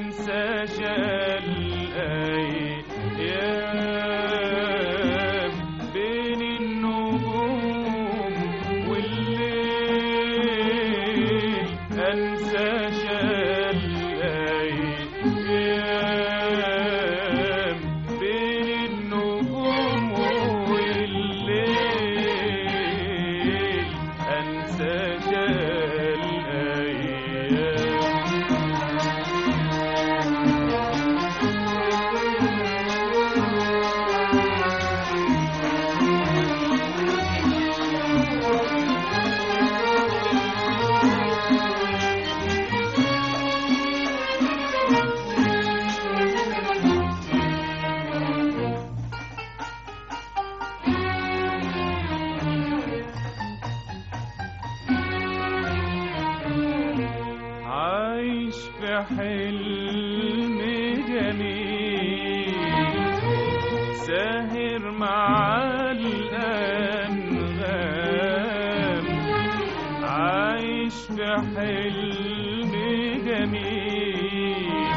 أنساش الأيام بين النجوم والليل أنساش الأيام بين النجوم والليل أنساش الأيام عايش في حلم جميل ساهر مع الأنغام عايش في حلم جميل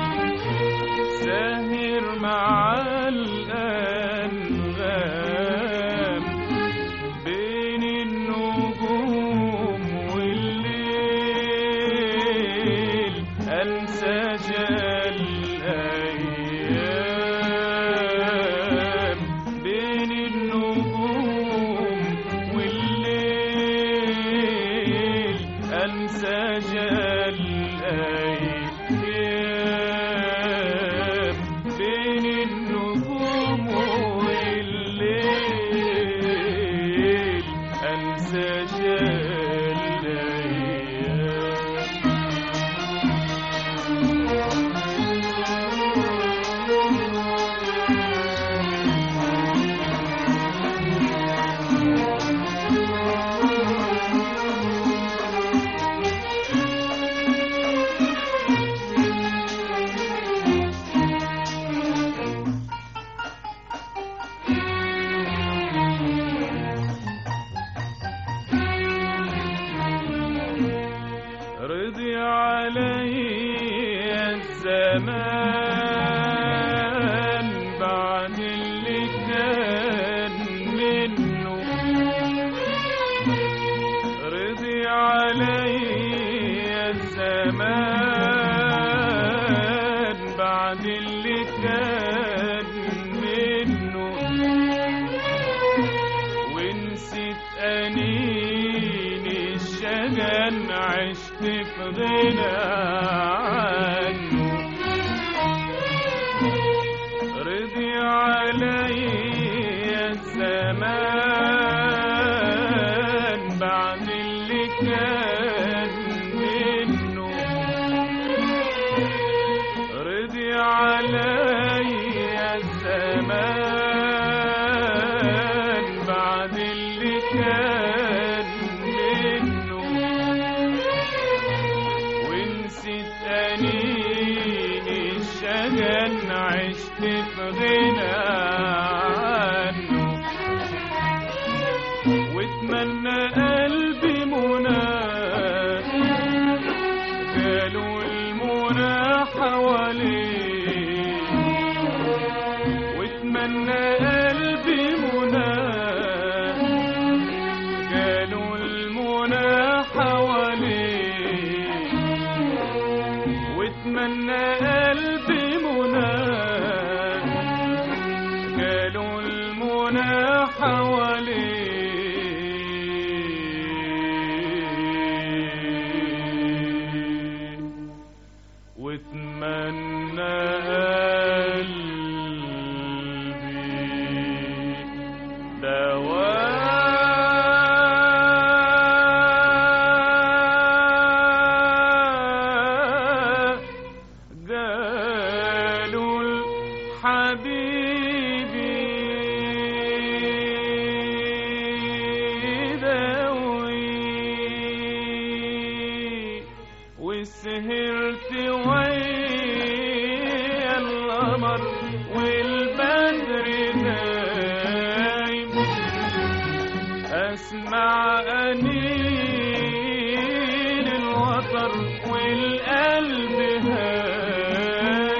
ساهر مع الأنغام بين النجوم والليل أنسى الأيام بين النجوم والليل أنسى الأيام بين النجوم والليل أنسى الأيام رضي علي الزمان بعد اللي كان منه رضي علي الزمان بعد اللي كان منه ونسيت أنين الشجن عشت في غنى عنه رضي علي الزمان بعد اللي كان منه رضي علي الزمان بعد اللي كان منه ونسيت أنين الشجن عشت في غنى عنه واتمنى قلبي مناه قالوا المنى حواليه واتمنى قلبي مناه قالوا المنى حواليه واتمنى قلبي مناه قالوا المنى حواليه واتمنى قلبي دواء قالوا الحبيبي ذوي وسهرت ويا القمر والبدر نايم اسمع انين الوطن والقلب هايم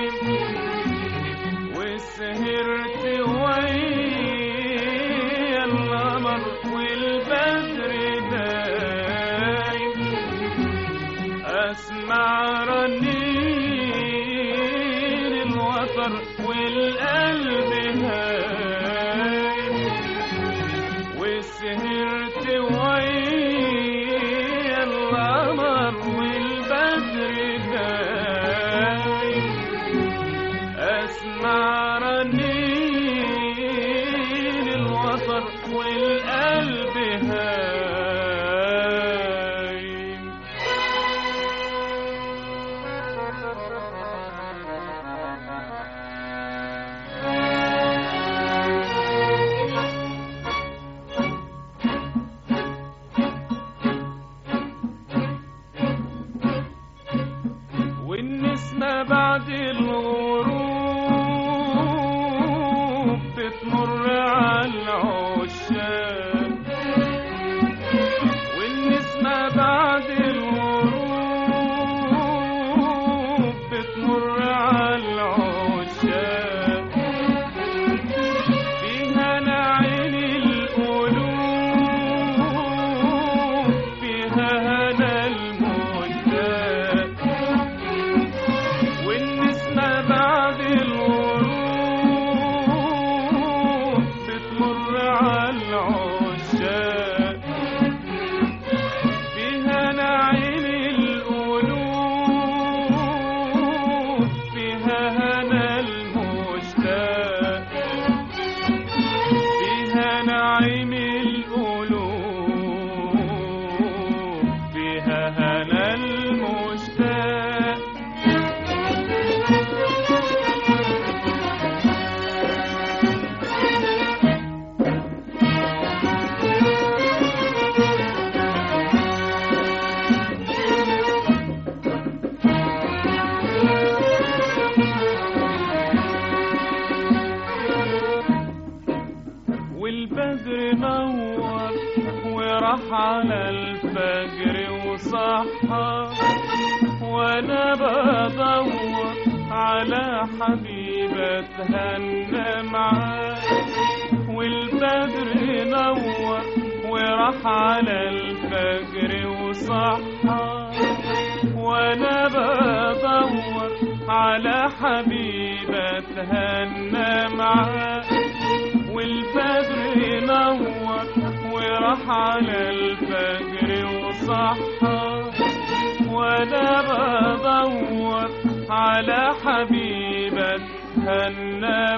وراح على الفجر وصحى وانا بدور على حبيبة اتهنى معاه والبدر نور وراح على الفجر وصحى وانا بدور على حبيبة اتهنى معاه والبدر نور وراح على الفجر وصحى وانا بدور على حبيبة هنا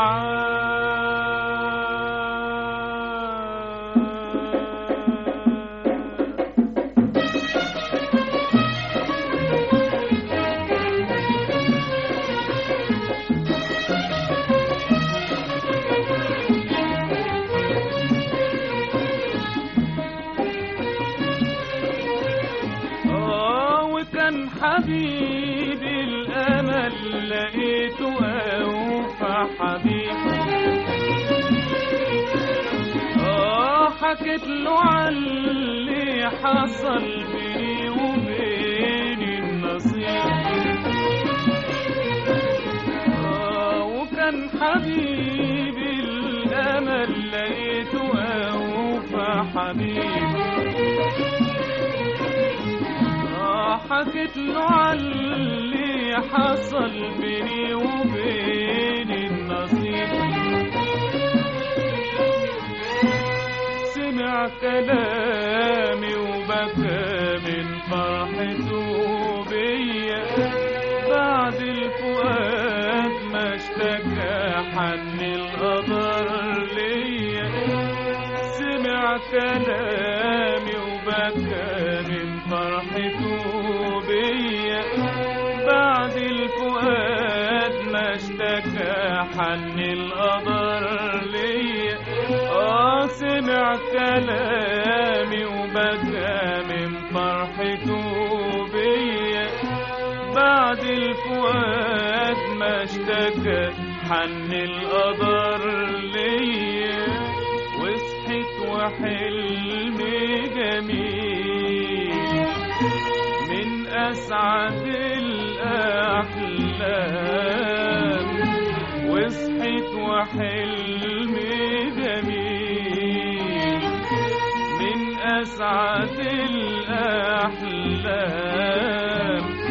معاه آه وكان حبيبي الأمل لقيته أوفى حبيب آه حكيت له عاللي حصل بيني وبين النصيب آه وكان حبيبي الأمل لقيته أوفى حبيب آه حكيت له عاللي حصل بيني وبين النصيب سمع كلامي وبكى من فرحته بيا بعد الفؤاد ما اشتكى حن القدر ليا سمع كلامي وبكى من فرحته بيا بعد الفؤاد ما اشتكى حن القدر ليا اه سمع كلامي وبكى من فرحته بيا بعد الفؤاد ما اشتكى حن القدر ليا وصحيت وحلمي جميل من أسعد الأحلام وصحيت وحلمي جميل من أسعد الأحلام